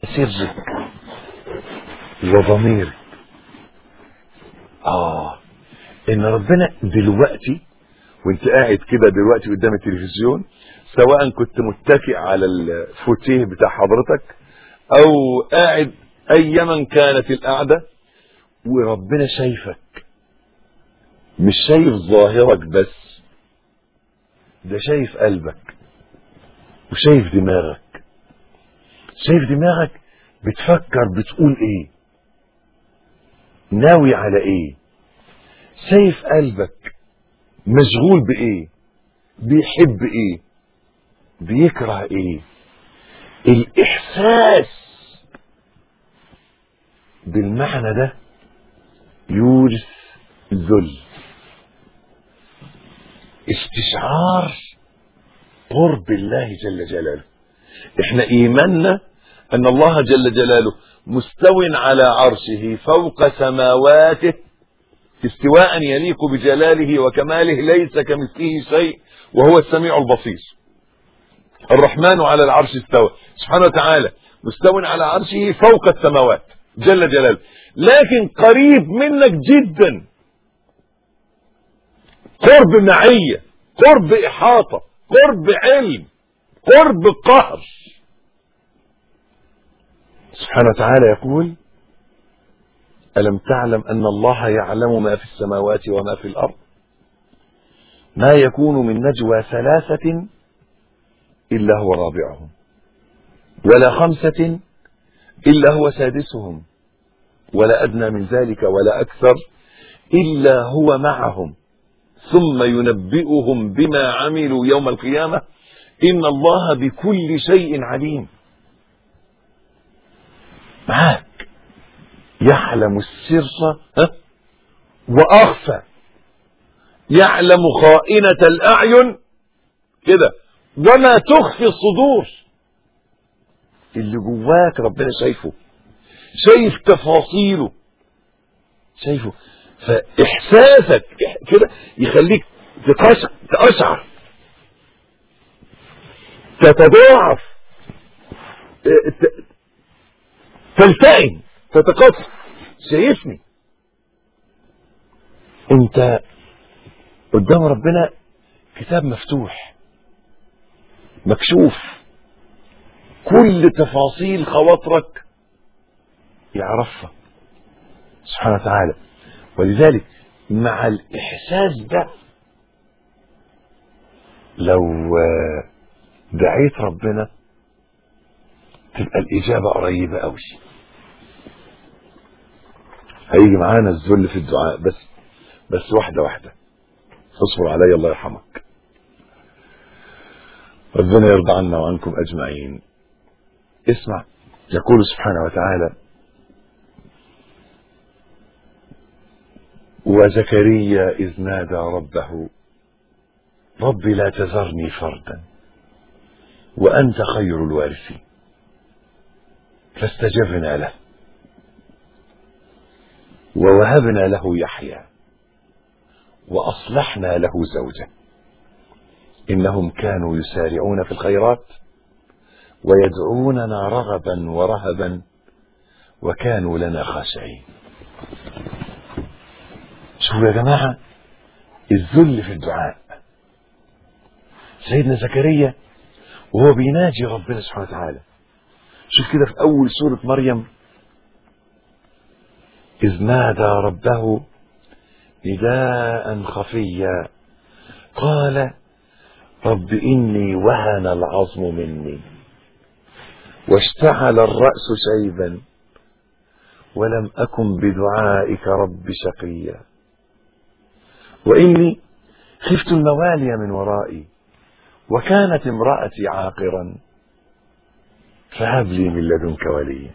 سرك وضميرك اه ان ربنا دلوقتي وانت قاعد كده دلوقتي قدام التلفزيون سواء كنت متكئ على الفوتيه بتاع حضرتك او قاعد ايما كانت القعده وربنا شايفك مش شايف ظاهرك بس ده شايف قلبك وشايف دماغك شايف دماغك بتفكر بتقول ايه ناوي على ايه شايف قلبك مشغول بايه بيحب ايه بيكره ايه الاحساس بالمعنى ده يورث ذل استشعار قرب الله جل جلاله احنا ايماننا ان الله جل جلاله مستو على عرشه فوق سماواته استواء يليق بجلاله وكماله ليس كمثله شيء وهو السميع البصير الرحمن على العرش استوى سبحانه وتعالى مستو على عرشه فوق السماوات جل جلاله لكن قريب منك جدا قرب معية قرب إحاطة قرب علم قرب قهر سبحانه وتعالى يقول ألم تعلم أن الله يعلم ما في السماوات وما في الأرض ما يكون من نجوى ثلاثة إلا هو رابعهم ولا خمسة إلا هو سادسهم ولا أدنى من ذلك ولا أكثر إلا هو معهم ثم ينبئهم بما عملوا يوم القيامة إن الله بكل شيء عليم معاك يعلم السر ها؟ وأخفى يعلم خائنة الأعين كده وما تخفي الصدور اللي جواك ربنا شايفه شايف تفاصيله شايفه فإحساسك كده يخليك تقشعر, تقشعر تتضاعف تلتئم تتقص شايفني انت قدام ربنا كتاب مفتوح مكشوف كل تفاصيل خواطرك يعرفها سبحانه وتعالى ولذلك مع الإحساس ده لو دعيت ربنا تبقى الإجابة قريبة قوي هيجي معانا الذل في الدعاء بس بس واحدة واحدة اصبر علي الله يرحمك ربنا يرضى عنا وعنكم أجمعين اسمع يقول سبحانه وتعالى وزكريا إذ نادى ربه رب لا تذرني فردا وأنت خير الوارثين فاستجبنا له ووهبنا له يحيى وأصلحنا له زوجه إنهم كانوا يسارعون في الخيرات ويدعوننا رغبا ورهبا وكانوا لنا خاشعين شوفوا يا جماعة الذل في الدعاء سيدنا زكريا وهو بيناجي ربنا سبحانه وتعالى شوف كده في أول سورة مريم إذ نادى ربه نداء خفيا قال رب إني وهن العظم مني واشتعل الرأس شيبا ولم أكن بدعائك رب شقيا وإني خفت الموالي من ورائي وكانت امرأتي عاقرا فهب لي من لدنك وليا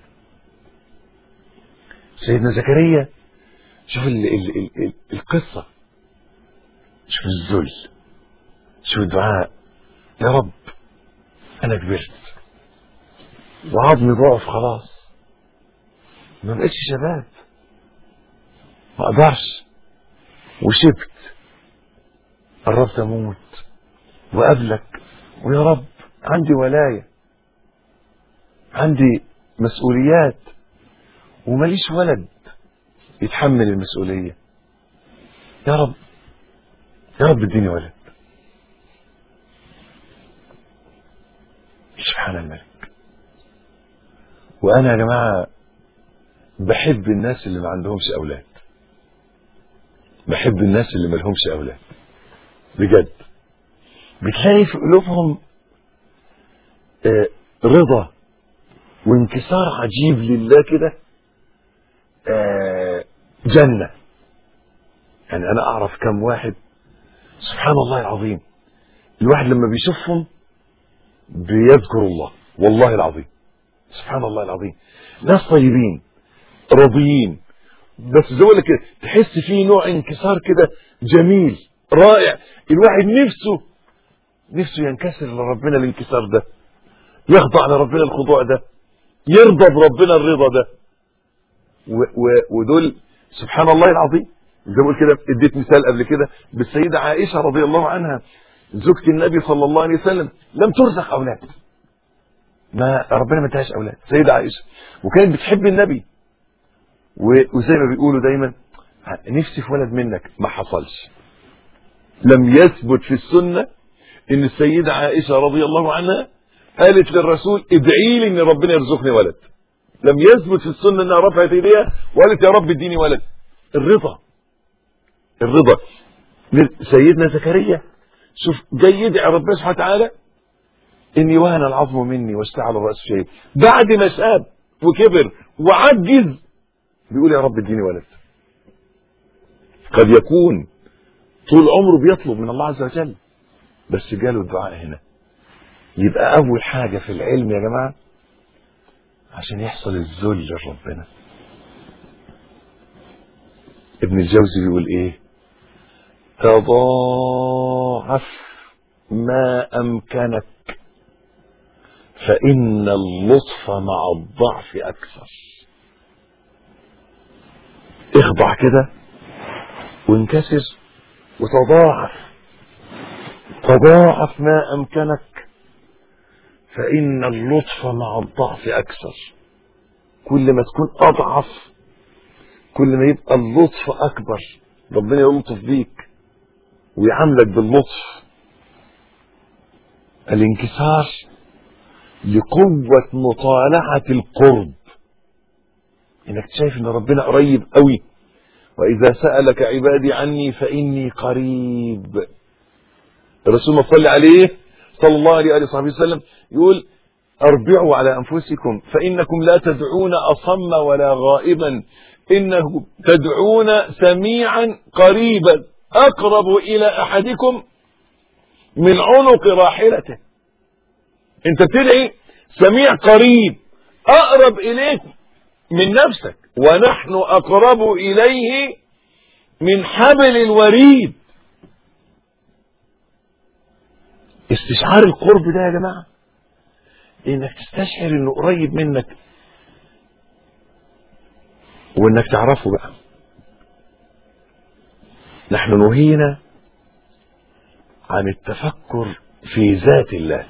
سيدنا زكريا شوف ال ال ال ال القصة شوف الذل شوف الدعاء يا رب أنا كبرت وعظمي ضعف خلاص ما بقتش شباب ما اقدرش وشبت قربت اموت وقبلك ويا رب عندي ولايه عندي مسؤوليات وماليش ولد يتحمل المسؤولية يا رب يا رب اديني ولد سبحان الملك وانا يا جماعه بحب الناس اللي ما عندهمش اولاد بحب الناس اللي ما لهمش اولاد بجد بتلاقي في قلوبهم آه، رضا وانكسار عجيب لله كده آه، جنة يعني أنا أعرف كم واحد سبحان الله العظيم الواحد لما بيشوفهم بيذكر الله والله العظيم سبحان الله العظيم ناس طيبين راضيين بس زي ما بقول لك كده تحس فيه نوع انكسار كده جميل رائع الواحد نفسه نفسه ينكسر لربنا الانكسار ده يخضع لربنا الخضوع ده يرضى بربنا الرضا ده و و ودول سبحان الله العظيم زي ما بقول كده اديت مثال قبل كده بالسيده عائشه رضي الله عنها زوجة النبي صلى الله عليه وسلم لم ترزق اولاد ما ربنا ما ادهاش اولاد سيده عائشه وكانت بتحب النبي و- وزي ما بيقولوا دايما نفسي في ولد منك ما حصلش لم يثبت في السنه ان السيده عائشه رضي الله عنها قالت للرسول ادعي لي ان ربنا يرزقني ولد لم يثبت في السنه انها رفعت ايديها وقالت يا رب اديني ولد الرضا الرضا سيدنا زكريا شوف جاي يدعي ربنا سبحانه وتعالى اني وهن العظم مني واشتعل الراس شيء بعد ما شاب وكبر وعجز بيقول يا رب اديني ولد قد يكون طول عمره بيطلب من الله عز وجل بس جاله الدعاء هنا يبقى اول حاجه في العلم يا جماعه عشان يحصل الذل لربنا ابن الجوزي بيقول ايه تضاعف ما امكنك فان اللطف مع الضعف اكثر اخضع كده وانكسر وتضاعف تضاعف ما امكنك فان اللطف مع الضعف اكثر كل ما تكون اضعف كل ما يبقى اللطف اكبر ربنا يلطف بيك ويعاملك باللطف الانكسار لقوة مطالعة القرب انك شايف ان ربنا قريب قوي واذا سألك عبادي عني فاني قريب الرسول ما صلى عليه صلى الله عليه وآله وصحبه وسلم يقول اربعوا على انفسكم فانكم لا تدعون اصم ولا غائبا انه تدعون سميعا قريبا اقرب الى احدكم من عنق راحلته انت بتدعي سميع قريب اقرب اليك من نفسك ونحن اقرب اليه من حبل الوريد استشعار القرب ده يا جماعه انك تستشعر انه قريب منك وانك تعرفه بقى نحن نهينا عن التفكر في ذات الله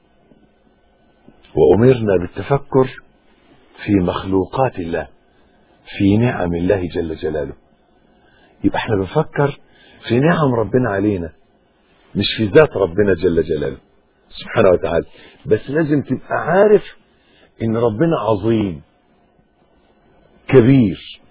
وامرنا بالتفكر في مخلوقات الله في نعم الله جل جلاله يبقى احنا بنفكر في نعم ربنا علينا مش في ذات ربنا جل جلاله سبحانه وتعالى بس لازم تبقى عارف ان ربنا عظيم كبير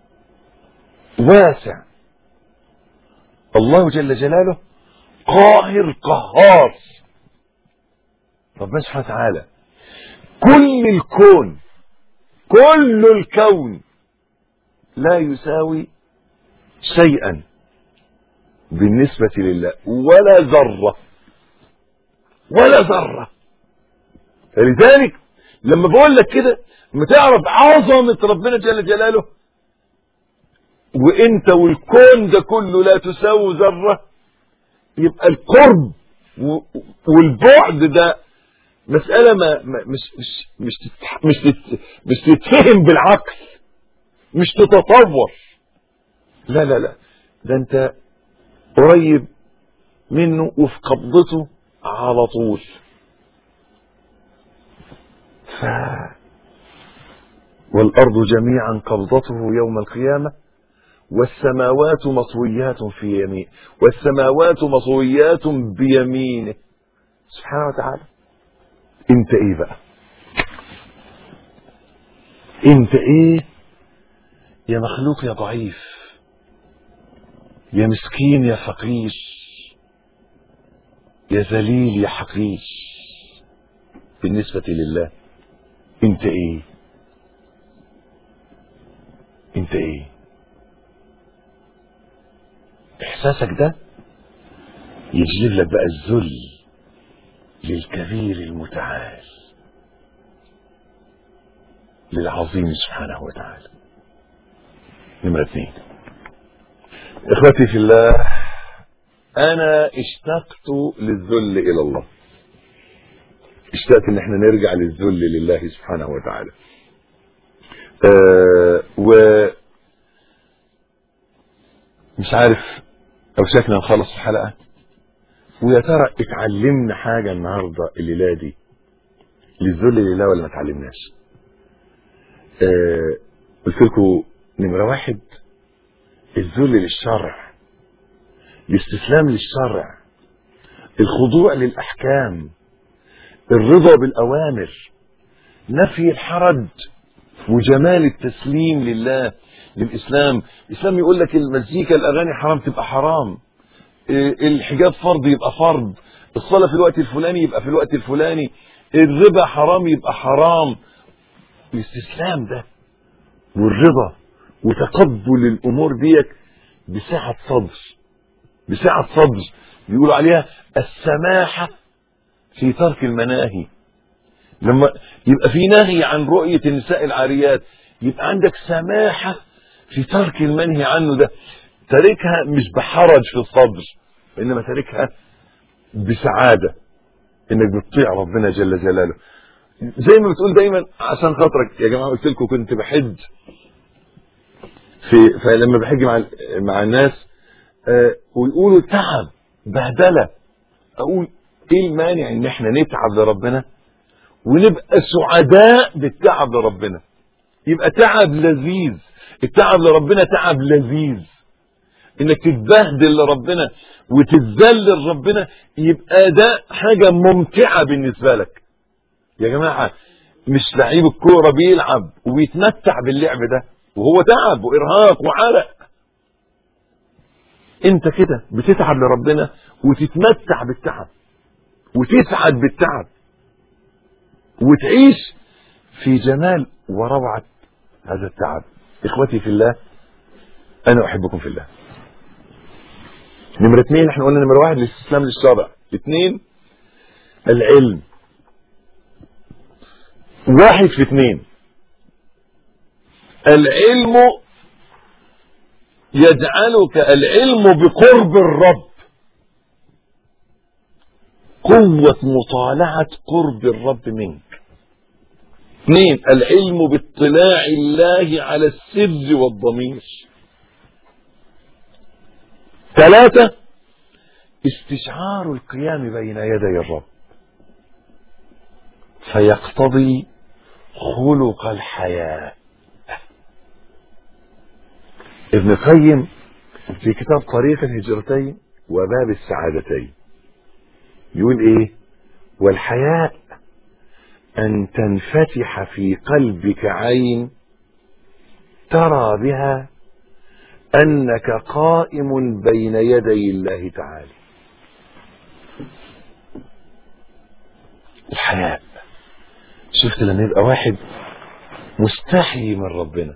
واسع الله جل جلاله قاهر قهار ربنا سبحانه وتعالى كل الكون كل الكون لا يساوي شيئا بالنسبة لله ولا ذرة ولا ذرة فلذلك لما بقول لك كده لما تعرف عظمة ربنا جل جلاله وانت والكون ده كله لا تساوي ذرة يبقى القرب و- والبعد ده مسألة ما ما- مش مش مش تتح- مش تت- مش تتفهم بالعقل مش تتطور لا لا لا ده انت قريب منه وفي قبضته على طول ف والأرض جميعا قبضته يوم القيامة والسماوات مطويات في يمين والسماوات مطويات بيمينه سبحانه وتعالى انت ايه بقى انت ايه يا مخلوق يا ضعيف يا مسكين يا فقير يا ذليل يا حقير بالنسبة لله انت ايه انت ايه احساسك ده يجلب لك بقى الذل للكبير المتعال للعظيم سبحانه وتعالى نمرة اثنين اخوتي في الله انا اشتقت للذل الى الله اشتقت ان احنا نرجع للذل لله سبحانه وتعالى أه و مش عارف او شكلنا نخلص الحلقه ويا ترى اتعلمنا حاجه النهارده الليله دي للذل لله ولا ما اتعلمناش أه قلت لكم نمره واحد الذل للشرع الاستسلام للشرع الخضوع للاحكام الرضا بالاوامر نفي الحرج وجمال التسليم لله للاسلام الاسلام يقول لك المزيكا الاغاني حرام تبقى حرام الحجاب فرض يبقى فرض الصلاه في الوقت الفلاني يبقى في الوقت الفلاني الربا حرام يبقى حرام الاستسلام ده والرضا وتقبل الامور ديت بسعه صدر بسعه صدر بيقولوا عليها السماحه في ترك المناهي لما يبقى في نهي عن رؤية النساء العاريات يبقى عندك سماحة في ترك المنهي عنه ده تاركها مش بحرج في الصدر وإنما تاركها بسعادة إنك بتطيع ربنا جل جلاله زي ما بتقول دايما عشان خاطرك يا جماعة قلت لكم كنت بحج في فلما بحج مع مع الناس آه ويقولوا تعب بهدلة أقول ايه المانع ان احنا نتعب لربنا ونبقى سعداء بالتعب لربنا يبقى تعب لذيذ التعب لربنا تعب لذيذ انك تتبهدل لربنا وتتذل لربنا يبقى ده حاجة ممتعة بالنسبة لك يا جماعة مش لعيب الكورة بيلعب وبيتمتع باللعب ده وهو تعب وارهاق وعرق انت كده بتتعب لربنا وتتمتع بالتعب وتسعد بالتعب وتعيش في جمال وروعة هذا التعب اخوتي في الله انا احبكم في الله نمرة اثنين احنا قلنا نمرة واحد الاستسلام للشرع اثنين العلم واحد في اثنين العلم يجعلك العلم بقرب الرب قوة مطالعة قرب الرب منك اثنين العلم باطلاع الله على السر والضمير ثلاثة استشعار القيام بين يدي الرب فيقتضي خلق الحياة ابن القيم في كتاب طريق الهجرتين وباب السعادتين يقول ايه والحياء ان تنفتح في قلبك عين ترى بها انك قائم بين يدي الله تعالى الحياء شفت لما يبقى واحد مستحي من ربنا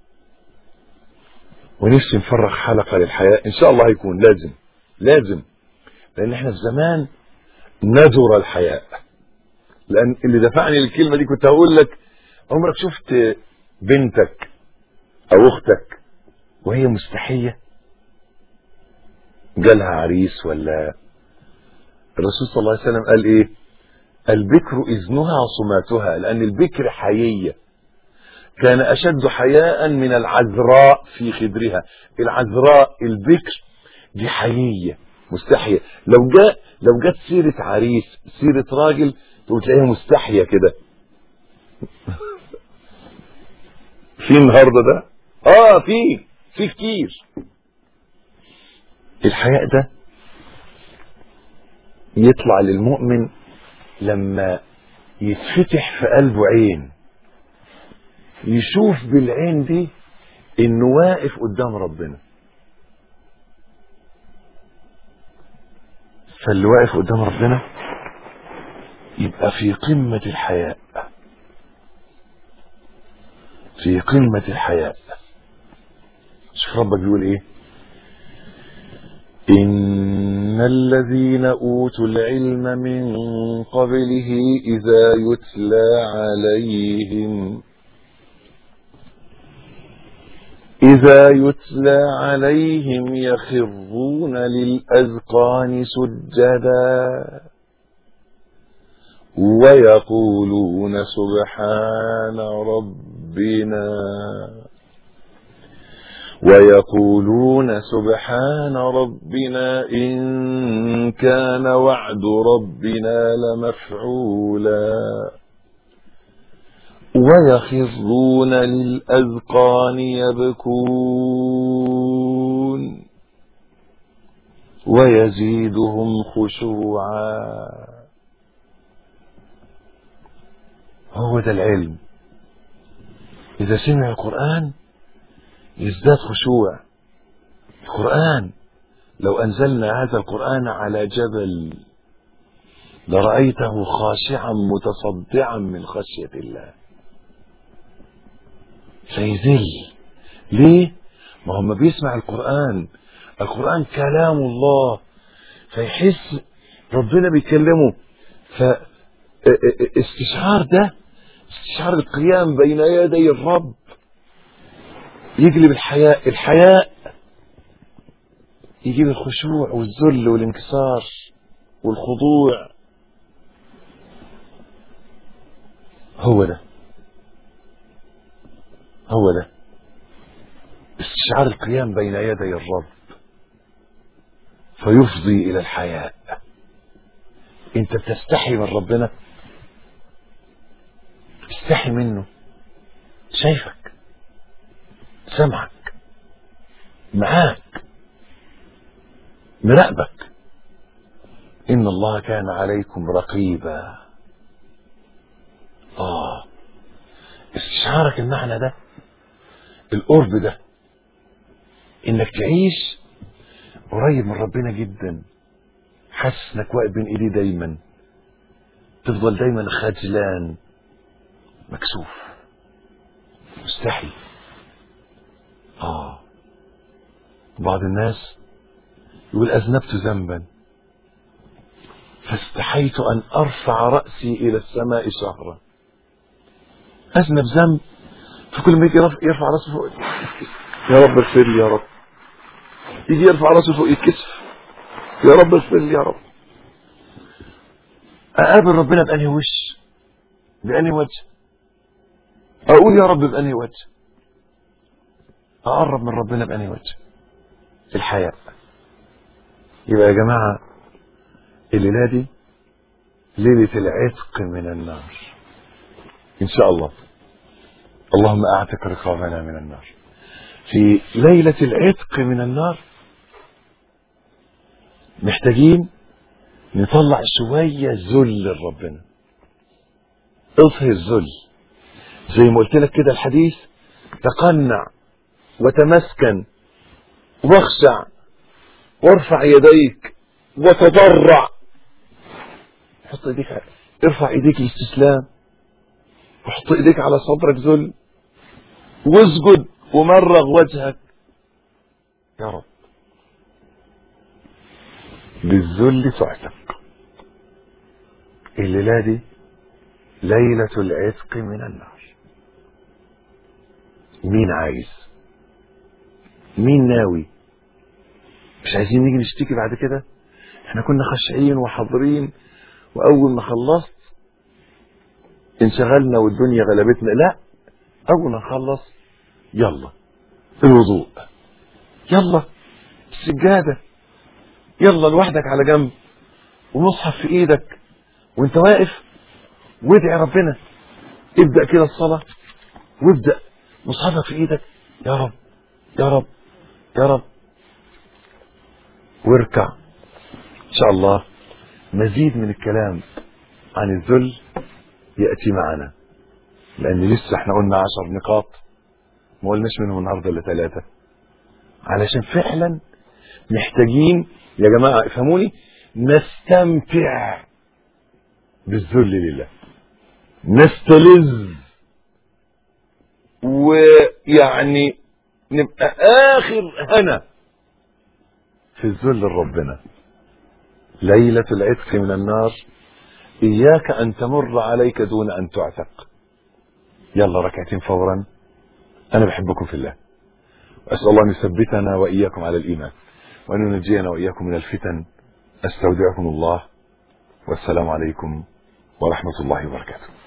ونفسي نفرغ حلقة للحياء ان شاء الله هيكون لازم لازم لان احنا في زمان ندر الحياء لان اللي دفعني للكلمه دي كنت هقول لك عمرك شفت بنتك او اختك وهي مستحيه جالها عريس ولا الرسول صلى الله عليه وسلم قال ايه البكر اذنها صماتها لان البكر حييه كان اشد حياء من العذراء في خدرها العذراء البكر دي حييه مستحيه لو جاء لو جت سيره عريس سيره راجل تقول تلاقيها مستحيه كده في النهارده ده اه في في كتير الحياء ده يطلع للمؤمن لما يتفتح في قلبه عين يشوف بالعين دي انه واقف قدام ربنا فاللي واقف قدام ربنا يبقى في قمة الحياء في قمة الحياء شوف ربك بيقول ايه إن الذين أوتوا العلم من قبله إذا يتلى عليهم إذا يتلى عليهم يخرون للأذقان سجدا ويقولون سبحان ربنا ويقولون سبحان ربنا إن كان وعد ربنا لمفعولا ويخرون للأذقان يبكون ويزيدهم خشوعا هو ده العلم إذا سمع القرآن يزداد خشوع القرآن لو أنزلنا هذا القرآن على جبل لرأيته خاشعا متصدعا من خشية الله فيذل ليه ما هم بيسمع القرآن القرآن كلام الله فيحس ربنا بيكلمه فاستشعار ده استشعار القيام بين يدي الرب يجلب الحياء الحياء يجيب الخشوع والذل والانكسار والخضوع هو ده هو ده استشعار القيام بين يدي الرب فيفضي الى الحياء انت بتستحي من ربنا استحي منه شايفك سمعك معاك مراقبك ان الله كان عليكم رقيبا اه استشعارك المعنى ده القرب ده انك تعيش قريب من ربنا جدا حاسس انك واقف بين ايديه دايما تفضل دايما خجلان مكسوف مستحي اه بعض الناس يقول اذنبت ذنبا فاستحيت ان ارفع راسي الى السماء شهرا اذنب ذنب فكل ما يجي يرفع راسه فوق يا رب اغفر لي يا رب يجي يرفع راسه فوق يتكسف يا رب اغفر لي يا رب اقابل ربنا بانهي وش بانهي وجه اقول يا رب بانهي وجه اقرب من ربنا بانهي وجه الحياء يبقى يا جماعه الليله دي ليله العتق من النار ان شاء الله اللهم اعتق رقابنا من النار في ليله العتق من النار محتاجين نطلع شويه ذل لربنا اظهر ذل زي ما قلت لك كده الحديث تقنع وتمسكن واخشع وارفع يديك وتضرع حط ايديك ارفع ايديك الاستسلام وحط ايديك على صدرك ذل واسجد ومرغ وجهك يا رب بالذل تعتق الليلة دي ليلة العتق من النار مين عايز مين ناوي مش عايزين نيجي نشتكي بعد كده احنا كنا خاشعين وحاضرين واول ما خلصت انشغلنا والدنيا غلبتنا لا اول ما نخلص يلا الوضوء يلا السجادة يلا لوحدك على جنب ومصحف في ايدك وانت واقف وادعي ربنا ابدأ كده الصلاة وابدأ مصحفك في ايدك يا رب يا رب يا رب واركع ان شاء الله مزيد من الكلام عن الذل ياتي معنا لان لسه احنا قلنا عشر نقاط ما قلناش منهم النهارده الا ثلاثه علشان فعلا محتاجين يا جماعه افهموني نستمتع بالذل لله نستلذ ويعني نبقى اخر هنا في الذل لربنا ليلة العتق من النار إياك أن تمر عليك دون أن تعتق يلا ركعتين فورا أنا بحبكم في الله أسأل الله أن يثبتنا وإياكم على الإيمان وأن ينجينا وإياكم من الفتن أستودعكم الله والسلام عليكم ورحمة الله وبركاته